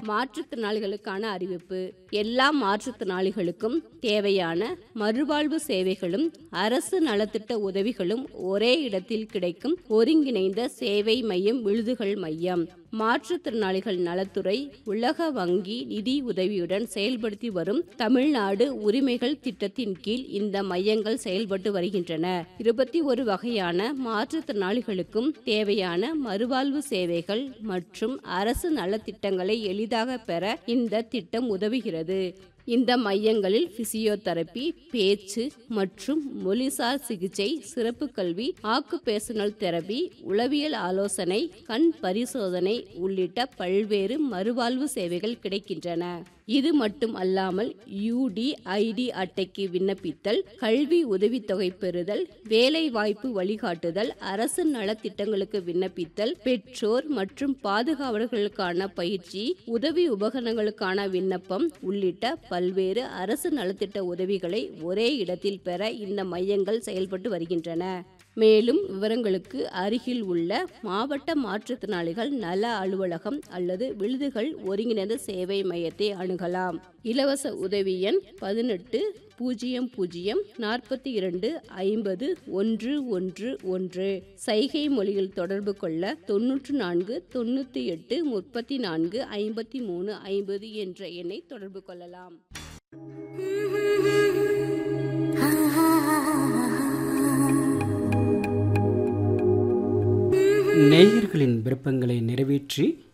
மாற்றுத்திறனாளிகளுக்கான அறிவிப்பு எல்லா மாற்றுத்திறனாளிகளுக்கும் தேவையான மறுவாழ்வு சேவைகளும் அரசு நலத்திட்ட உதவிகளும் ஒரே இடத்தில் கிடைக்கும் ஒருங்கிணைந்த சேவை மையம் விழுதுகள் மையம் மாற்றுத்திறனாளிகள் நலத்துறை உலக வங்கி நிதி உதவியுடன் செயல்படுத்தி வரும் தமிழ்நாடு உரிமைகள் திட்டத்தின் கீழ் இந்த மையங்கள் செயல்பட்டு வருகின்றன இருபத்தி ஒரு வகையான மாற்றுத்திறனாளிகளுக்கும் தேவையான மறுவாழ்வு சேவைகள் மற்றும் அரசு நலத்திட்டங்களை எளிதாக பெற இந்த திட்டம் உதவுகிறது இந்த மையங்களில் பிசியோதெரபி பேச்சு மற்றும் மொழிசார் சிகிச்சை சிறப்பு கல்வி ஆக்குபேஷனல் தெரபி உளவியல் ஆலோசனை கண் பரிசோதனை உள்ளிட்ட பல்வேறு மறுவாழ்வு சேவைகள் கிடைக்கின்றன இது மட்டும் அல்லாமல் யூடிஐடி அட்டைக்கு விண்ணப்பித்தல் கல்வி உதவித்தொகை பெறுதல் வேலை வாய்ப்பு வழிகாட்டுதல் அரசு நலத்திட்டங்களுக்கு விண்ணப்பித்தல் பெற்றோர் மற்றும் பாதுகாவலர்களுக்கான பயிற்சி உதவி உபகரணங்களுக்கான விண்ணப்பம் உள்ளிட்ட பல்வேறு அரசு நலத்திட்ட உதவிகளை ஒரே இடத்தில் பெற இந்த மையங்கள் செயல்பட்டு வருகின்றன மேலும் விவரங்களுக்கு அருகில் உள்ள மாவட்ட மாற்றுத்திறனாளிகள் நல அலுவலகம் அல்லது விழுதுகள் ஒருங்கிணைந்த சேவை மையத்தை அணுகலாம் இலவச உதவி எண் பதினெட்டு பூஜ்ஜியம் பூஜ்ஜியம் நாற்பத்தி இரண்டு ஐம்பது ஒன்று ஒன்று ஒன்று சைகை மொழியில் தொடர்பு கொள்ள தொன்னூற்று நான்கு தொண்ணூற்றி எட்டு முப்பத்தி நான்கு ஐம்பத்தி மூணு ஐம்பது என்ற எண்ணை தொடர்பு கொள்ளலாம் நேயர்களின் விருப்பங்களை நிறைவேற்றி